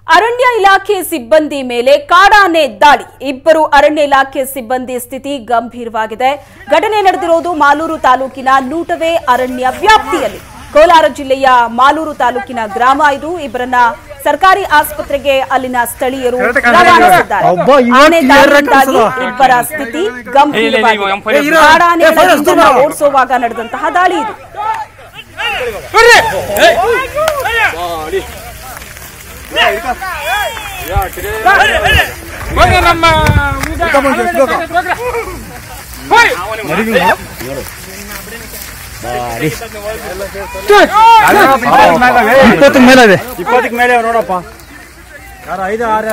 ಅರಣ್ಯ ಇಲಾಖೆ ಸಿಬ್ಬಂದಿ ಮೇಲೆ ಕಾಡಾನೆ ದಾಳಿ ಇಬ್ಬರು ಅರಣ್ಯ ಇಲಾಖೆ ಸಿಬ್ಬಂದಿ ಸ್ಥಿತಿ ಗಂಭೀರವಾಗಿದೆ ಘಟನೆ ನಡೆದಿರೋದು ಮಾಲೂರು ತಾಲೂಕಿನ ನೂಟವೇ ಅರಣ್ಯ ವ್ಯಾಪ್ತಿಯಲ್ಲಿ ಕೋಲಾರ ಜಿಲ್ಲೆಯ ಮಾಲೂರು ತಾಲೂಕಿನ ಗ್ರಾಮ ಇದು ಇಬ್ಬರನ್ನ ಸರ್ಕಾರಿ ಆಸ್ಪತ್ರೆಗೆ ಅಲ್ಲಿನ ಸ್ಥಳೀಯರು ರವಾನಿಸಿದ್ದಾರೆ ಒಬ್ಬ ಇವತ್ತು ಆನೆ ದಾಳಿಯಿಂದಾಗಿ ಏರ್ರಕ್ಕನ್ಸಲ್ಲ. ಇಬ್ಬರ ಸ್ಥಿತಿ ಗಂಭೀರವಾಗಿದೆ ಕಾಡಾನೆಗಳ ಓಡಿಸುವಾಗ ನಡೆದಂತಹ ದಾಳಿ ಇದು ಇಪ್ಪತ್ತು ಮೇಲೆ ಇದೆ ಇಪ್ಪತ್ತಕ್ಕೆ ಮೇಲೆ ನೋಡಪ್ಪ ಯಾರು ಐದು ಆರು